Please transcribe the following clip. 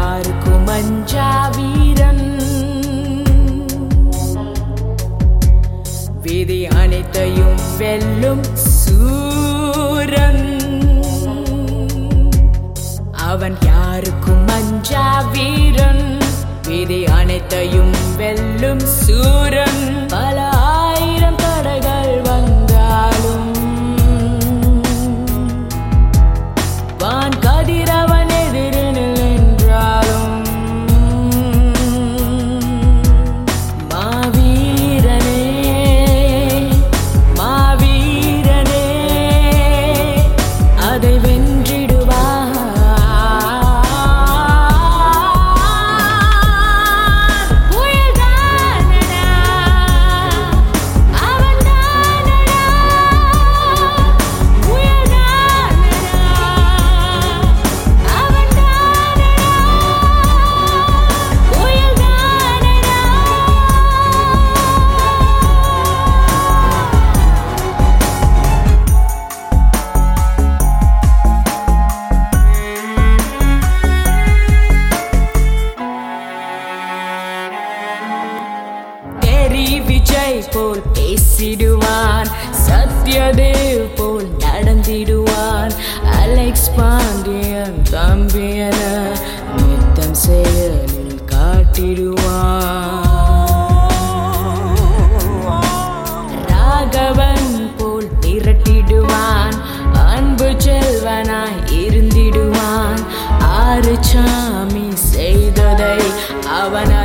யாருக்கும் அஞ்சா வீரன் விதி அனைத்தையும் வெல்லும் சூரன் அவன் யாருக்கும் அஞ்சா வீரன் விதி அனைத்தையும் வெல்லும் சூரன் பல ஆயிரம் தடைகள் வந்தாலும் வான் கதிரவன் எதிரில் நின்றாலும் மாவீரனே மாவீரனே அதை வென்றிடுவார் புயல்தானடா அவன்தானடா புயல்தானடா அவன்தானடா புயல்தானடா தெரி விஜய் போல் பேசிடுவான் சத்யதேவ் போல் நடந்திடுவான் அலெக்ஸ் பாண்டியன் தம்பியன நித்தம் செயலில் காட்டிடுவான் ராகவன் போல் திரட்டிடுவான் அன்பு செல்வனாய் இருந்திடுவான் ஆறு சாமி செய்ததை அவன்